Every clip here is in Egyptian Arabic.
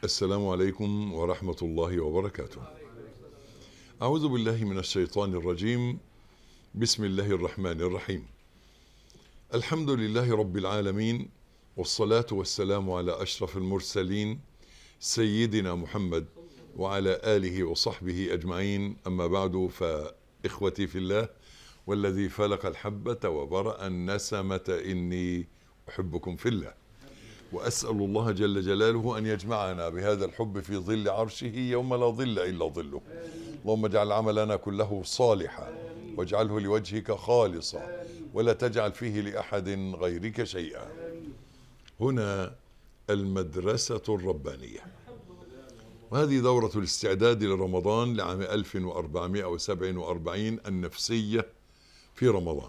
السلام عليكم ورحمة الله وبركاته. أعوذ بالله من الشيطان الرجيم. بسم الله الرحمن الرحيم. الحمد لله رب العالمين والصلاة والسلام على أشرف المرسلين سيدنا محمد وعلى آله وصحبه أجمعين أما بعد فإخوتي في الله والذي فلق الحبة وبرأ النسمة إني أحبكم في الله وأسأل الله جل جلاله أن يجمعنا بهذا الحب في ظل عرشه يوم لا ظل إلا ظله اللهم اجعل عملنا كله صالحا واجعله لوجهك خالصا ولا تجعل فيه لأحد غيرك شيئا هنا المدرسة الربانية وهذه دورة الاستعداد لرمضان لعام 1447 النفسية في رمضان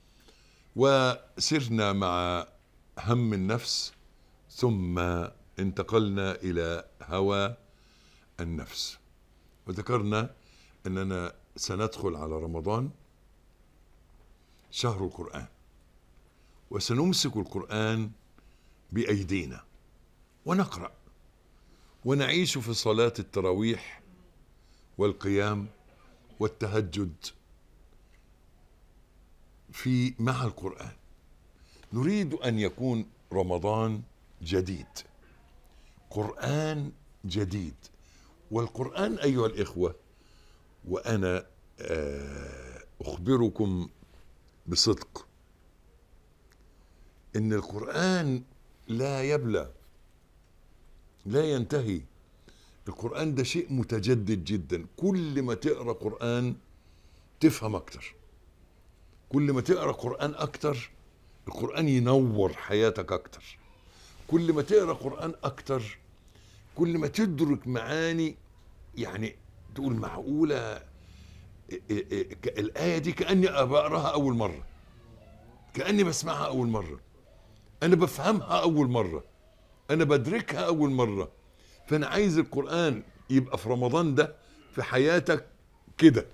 وسرنا مع هم النفس ثم انتقلنا إلى هوى النفس وذكرنا أننا سندخل على رمضان شهر القرآن وسنمسك القرآن بأيدينا ونقرأ ونعيش في صلاة التراويح والقيام والتهجد في مع القرآن نريد أن يكون رمضان جديد قرآن جديد والقرآن أيها الإخوة وأنا أخبركم بصدق إن القرآن لا يبلى لا ينتهي القرآن ده شيء متجدد جدا كل ما تقرأ قرآن تفهم أكتر كل ما تقرأ قرآن أكتر القرآن ينور حياتك أكتر كل ما تقرأ قرآن أكتر كل ما تدرك معاني يعني تقول معقولة الآية دي كأني بقراها أول مرة كأني بسمعها أول مرة أنا بفهمها أول مرة أنا بدركها أول مرة فأنا عايز القرآن يبقى في رمضان ده في حياتك كده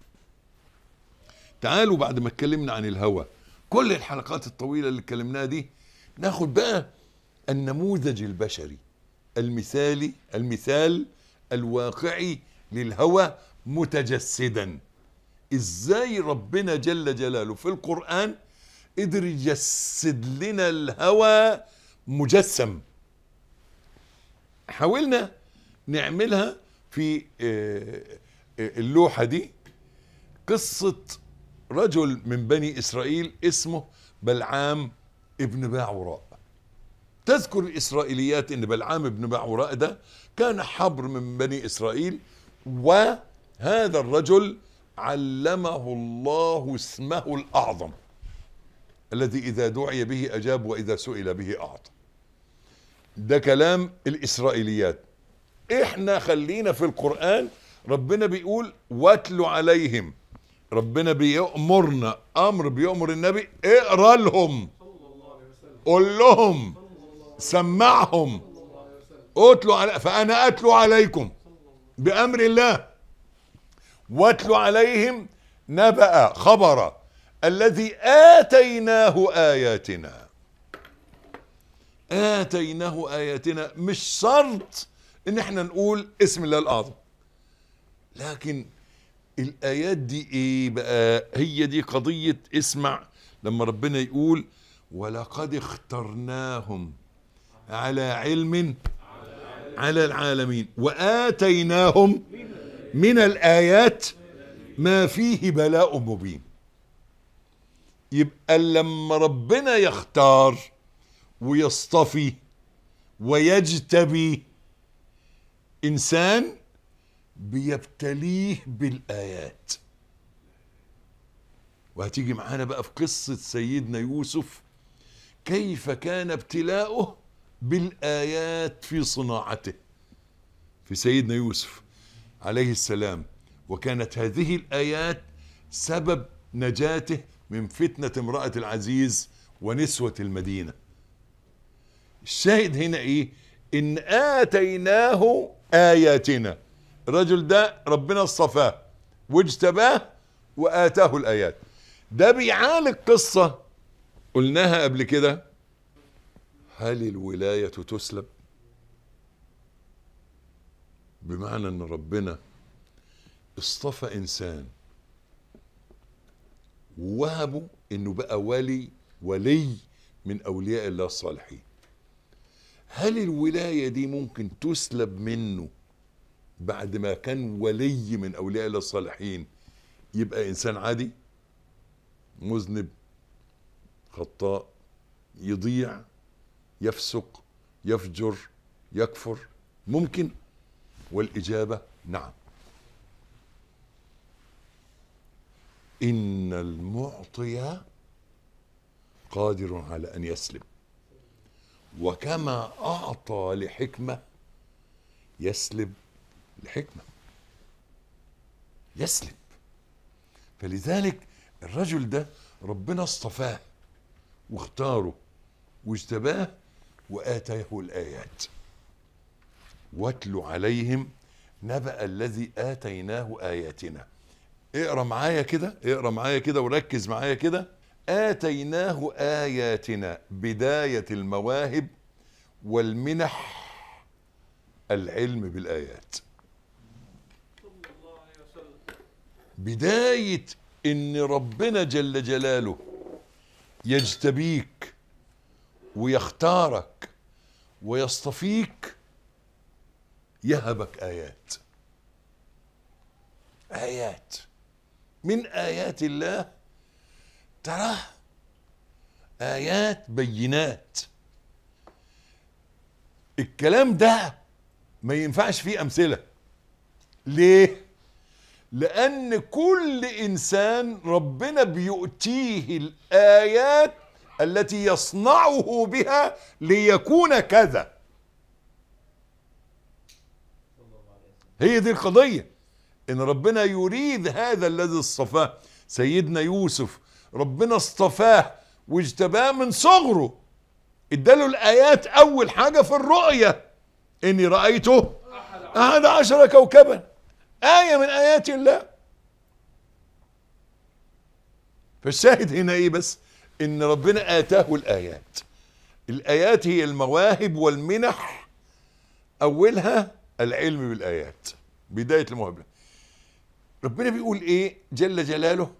تعالوا بعد ما اتكلمنا عن الهوى كل الحلقات الطويلة اللي اتكلمناها دي ناخد بقى النموذج البشري المثالي المثال الواقعي للهوى متجسدا ازاي ربنا جل جلاله في القرآن قدر يجسد لنا الهوى مجسم حاولنا نعملها في اللوحة دي قصة رجل من بني إسرائيل اسمه بلعام ابن باعوراء تذكر الإسرائيليات أن بلعام ابن باعوراء ده كان حبر من بني إسرائيل وهذا الرجل علمه الله اسمه الأعظم الذي إذا دعي به أجاب وإذا سئل به أعطى ده كلام الإسرائيليات إحنا خلينا في القرآن ربنا بيقول واتلوا عليهم ربنا بيأمرنا أمر بيأمر النبي اقرأ لهم قول لهم سمعهم اتلوا على فأنا أتلو عليكم بأمر الله واتلوا عليهم نبأ خبر الذي آتيناه آياتنا آتيناه آياتنا مش شرط إن احنا نقول اسم الله الأعظم لكن الآيات دي إيه بقى هي دي قضية اسمع لما ربنا يقول ولقد اخترناهم على علم على العالمين وآتيناهم من الآيات ما فيه بلاء مبين يبقى لما ربنا يختار ويصطفي ويجتبي انسان بيبتليه بالايات وهتيجي معانا بقى في قصه سيدنا يوسف كيف كان ابتلاؤه بالايات في صناعته في سيدنا يوسف عليه السلام وكانت هذه الايات سبب نجاته من فتنه امراه العزيز ونسوه المدينه الشاهد هنا ايه ان اتيناه اياتنا الرجل ده ربنا اصطفاه واجتباه واتاه الايات ده بيعالج قصه قلناها قبل كده هل الولايه تسلب بمعنى ان ربنا اصطفى انسان ووهبه انه بقى ولي ولي من اولياء الله الصالحين هل الولايه دي ممكن تسلب منه بعد ما كان ولي من اولياء الله الصالحين يبقى انسان عادي مذنب خطاء يضيع يفسق يفجر يكفر ممكن والاجابه نعم ان المعطي قادر على ان يسلب وكما اعطى لحكمه يسلب لحكمه يسلب فلذلك الرجل ده ربنا اصطفاه واختاره واجتباه واتاه الايات واتل عليهم نبأ الذي آتيناه آياتنا اقرا معايا كده اقرا معايا كده وركز معايا كده آتيناه آياتنا بداية المواهب والمنح العلم بالآيات بداية ان ربنا جل جلاله يجتبيك ويختارك ويصطفيك يهبك ايات ايات من ايات الله تراه ايات بينات الكلام ده ما ينفعش فيه امثله ليه لان كل انسان ربنا بيؤتيه الايات التي يصنعه بها ليكون كذا هي دي القضيه ان ربنا يريد هذا الذي اصطفاه سيدنا يوسف ربنا اصطفاه واجتباه من صغره اداله الايات اول حاجه في الرؤيه اني رايته احد عشر كوكبا ايه من ايات الله فالشاهد هنا ايه بس ان ربنا اتاه الايات الايات هي المواهب والمنح اولها العلم بالايات بدايه الموهبه ربنا بيقول ايه جل جلاله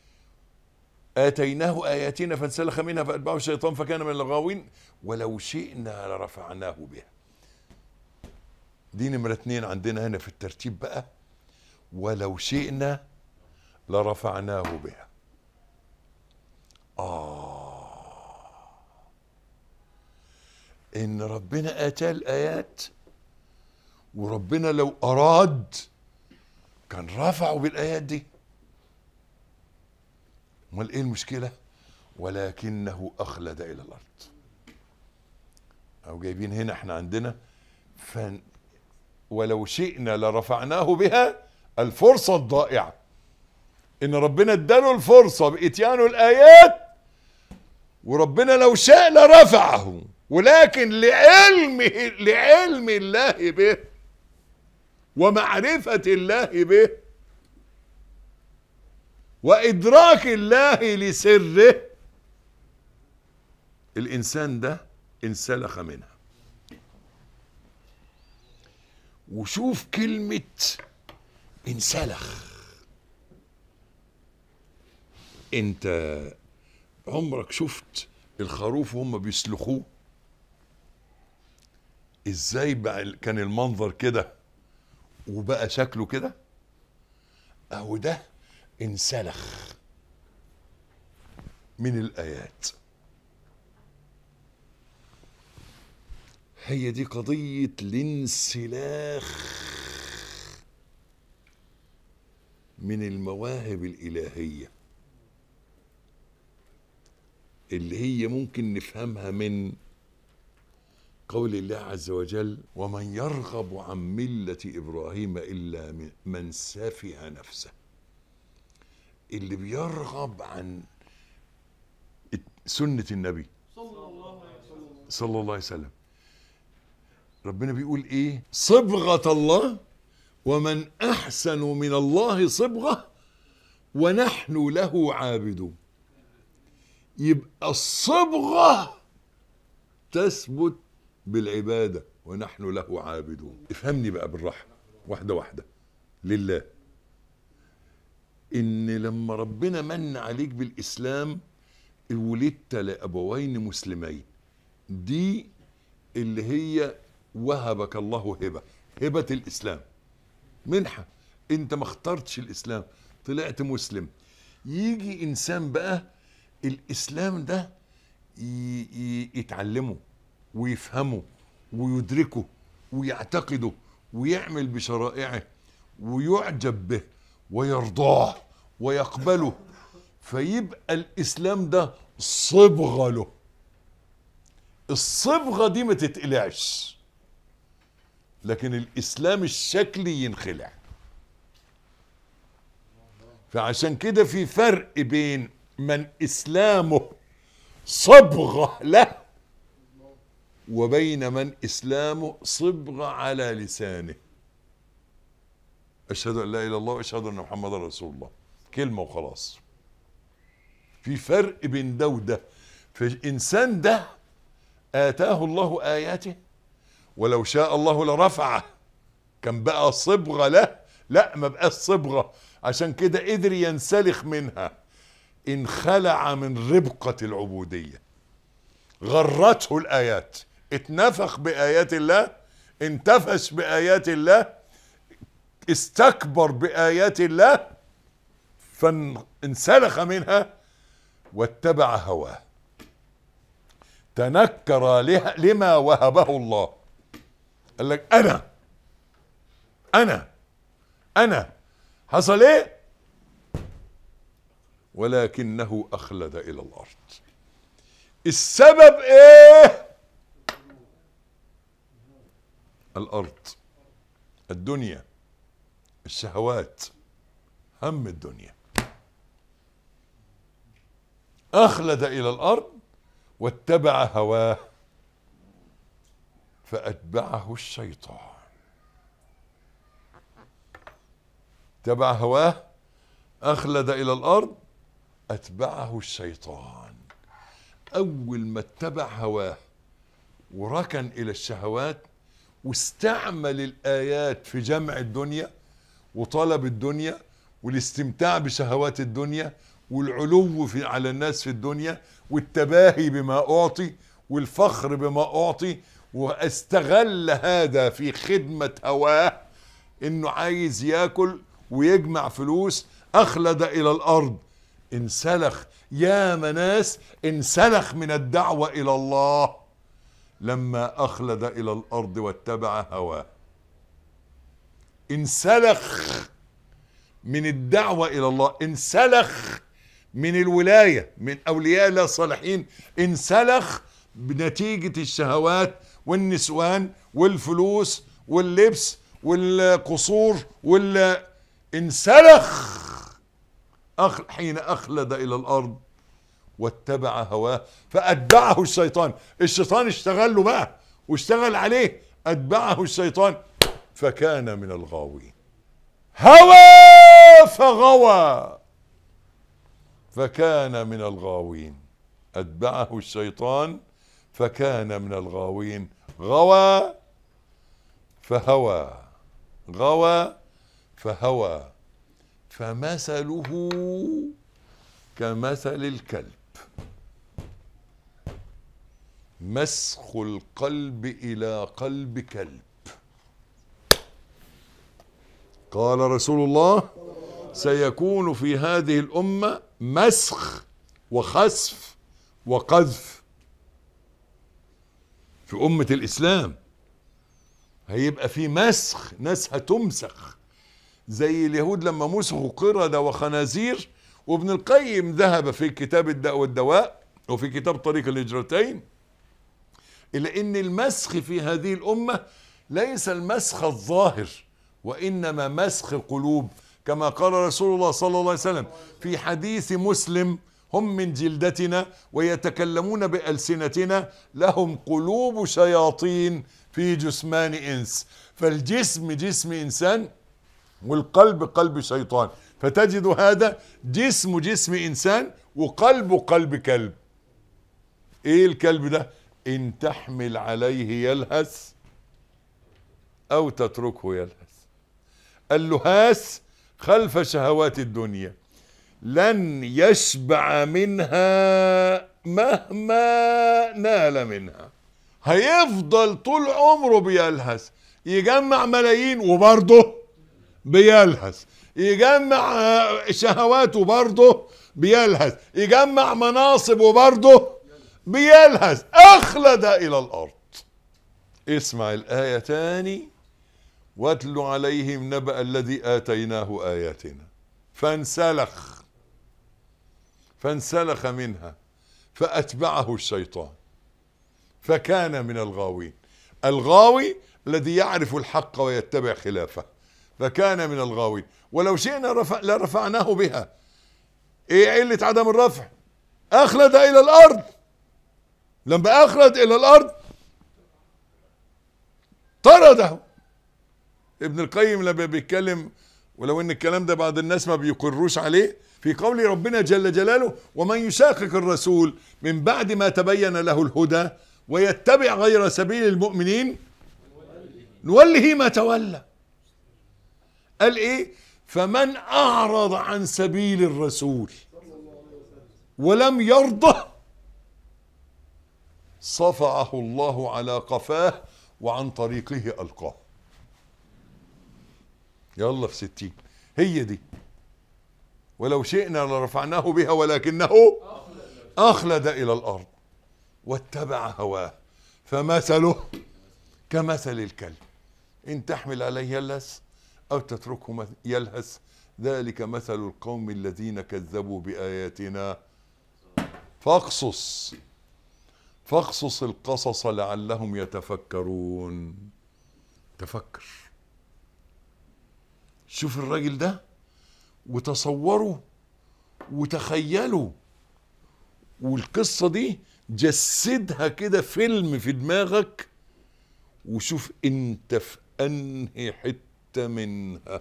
آتيناه آياتنا فانسلخ منها فأتبعه الشيطان فكان من الغاوين ولو شئنا لرفعناه بها دي نمرة اتنين عندنا هنا في الترتيب بقى ولو شئنا لرفعناه بها آه إن ربنا آتاه الآيات وربنا لو أراد كان رفعه بالآيات دي امال ايه المشكله ولكنه اخلد الى الارض او جايبين هنا احنا عندنا فن ولو شئنا لرفعناه بها الفرصه الضائعه ان ربنا اداله الفرصه باتيانه الايات وربنا لو شاء لرفعه ولكن لعلمه لعلم الله به ومعرفه الله به وادراك الله لسره الانسان ده انسلخ منها وشوف كلمه انسلخ انت عمرك شفت الخروف وهم بيسلخوه ازاي بقى كان المنظر كده وبقى شكله كده اهو ده انسلخ من الايات هي دي قضيه الانسلاخ من المواهب الالهيه اللي هي ممكن نفهمها من قول الله عز وجل ومن يرغب عن مله ابراهيم الا من سفه نفسه اللي بيرغب عن سنة النبي صلى الله عليه وسلم ربنا بيقول ايه صبغة الله ومن احسن من الله صبغة ونحن له عابدون يبقى الصبغة تثبت بالعبادة ونحن له عابدون افهمني بقى بالراحة واحدة واحدة لله إن لما ربنا من عليك بالإسلام ولدت لأبوين مسلمين دي اللي هي وهبك الله هبة هبة الإسلام منحة انت ما اخترتش الإسلام طلعت مسلم يجي إنسان بقى الإسلام ده ي- ي- يتعلمه ويفهمه ويدركه ويعتقده ويعمل بشرائعه ويعجب به ويرضاه ويقبله فيبقى الإسلام ده صبغة له الصبغة دي ما تتقلعش لكن الإسلام الشكلي ينخلع فعشان كده في فرق بين من إسلامه صبغة له وبين من إسلامه صبغة على لسانه أشهد أن لا إله إلا الله وأشهد أن محمدا رسول الله كلمة وخلاص في فرق بين ده وده فالإنسان ده آتاه الله آياته ولو شاء الله لرفعه كان بقى صبغة له لا ما بقاش صبغة عشان كده قدر ينسلخ منها انخلع من ربقة العبودية غرته الآيات اتنفخ بآيات الله انتفش بآيات الله استكبر بآيات الله فانسلخ منها واتبع هواه تنكر له- لما وهبه الله قال لك انا انا انا حصل ايه ولكنه اخلد الى الارض السبب ايه الارض الدنيا الشهوات هم الدنيا اخلد الى الارض واتبع هواه فاتبعه الشيطان اتبع هواه اخلد الى الارض اتبعه الشيطان اول ما اتبع هواه وركن الى الشهوات واستعمل الايات في جمع الدنيا وطلب الدنيا والاستمتاع بشهوات الدنيا والعلو في على الناس في الدنيا والتباهي بما اعطي والفخر بما اعطي واستغل هذا في خدمه هواه انه عايز ياكل ويجمع فلوس اخلد الى الارض انسلخ يا مناس انسلخ من الدعوه الى الله لما اخلد الى الارض واتبع هواه انسلخ من الدعوه الى الله انسلخ من الولايه من اولياء الله الصالحين انسلخ بنتيجه الشهوات والنسوان والفلوس واللبس والقصور وال انسلخ أخ... حين اخلد الى الارض واتبع هواه فاتبعه الشيطان الشيطان اشتغل له بقى واشتغل عليه اتبعه الشيطان فكان من الغاوين هوى فغوى فكان من الغاوين اتبعه الشيطان فكان من الغاوين غوى فهوى غوى فهوى فمثله كمثل الكلب مسخ القلب الى قلب كلب قال رسول الله سيكون في هذه الامه مسخ وخسف وقذف في امه الاسلام هيبقى في مسخ ناس هتمسخ زي اليهود لما مسخوا قردة وخنازير وابن القيم ذهب في كتاب الداء والدواء وفي كتاب طريق الهجرتين إلى أن المسخ في هذه الأمة ليس المسخ الظاهر وإنما مسخ قلوب كما قال رسول الله صلى الله عليه وسلم في حديث مسلم هم من جلدتنا ويتكلمون بألسنتنا لهم قلوب شياطين في جثمان إنس فالجسم جسم إنسان والقلب قلب شيطان فتجد هذا جسم جسم انسان وقلبه قلب كلب ايه الكلب ده ان تحمل عليه يلهث او تتركه يلهث اللهاس خلف شهوات الدنيا لن يشبع منها مهما نال منها هيفضل طول عمره بيلهث يجمع ملايين وبرضه بيلهث يجمع آه، شهوات وبرضه بيلهث يجمع مناصب وبرضه بيلهث اخلد الى الارض اسمع الايه تاني واتل عليهم نبأ الذي آتيناه آياتنا فانسلخ فانسلخ منها فأتبعه الشيطان فكان من الغاوين الغاوي الذي يعرف الحق ويتبع خلافه فكان من الغاوين ولو شئنا رفع لرفعناه بها ايه علة عدم الرفع اخلد الى الارض لما اخلد الى الارض طرده ابن القيم لما بيتكلم ولو ان الكلام ده بعض الناس ما بيقروش عليه في قول ربنا جل جلاله ومن يشاقق الرسول من بعد ما تبين له الهدى ويتبع غير سبيل المؤمنين نوله ما تولى قال ايه فمن اعرض عن سبيل الرسول ولم يرضه صفعه الله على قفاه وعن طريقه القاه يلا في ستين هي دي ولو شئنا لرفعناه بها ولكنه أخلد إلى الأرض واتبع هواه فمثله كمثل الكلب إن تحمل عليه يلهث أو تتركه مث- يلهث ذلك مثل القوم الذين كذبوا بآياتنا فاقصص فاقصص القصص لعلهم يتفكرون تفكر شوف الراجل ده وتصوروا وتخيلوا والقصة دي جسدها كده فيلم في دماغك وشوف انت في انهي حتة منها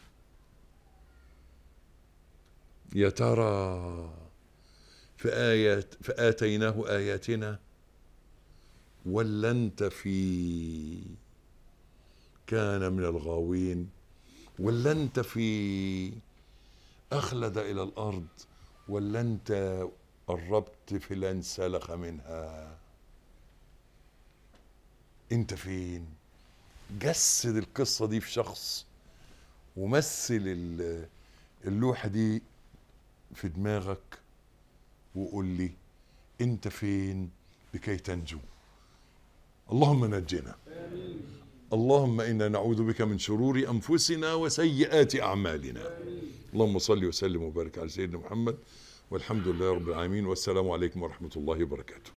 يا ترى في آيات فآتيناه آياتنا ولا انت في كان من الغاوين ولا انت في اخلد الى الارض ولا انت قربت في لانسلخ منها انت فين جسد القصه دي في شخص ومثل ال- اللوحه دي في دماغك وقول لي انت فين لكي تنجو اللهم نجنا اللهم انا نعوذ بك من شرور انفسنا وسيئات اعمالنا اللهم صل وسلم وبارك على سيدنا محمد والحمد لله رب العالمين والسلام عليكم ورحمه الله وبركاته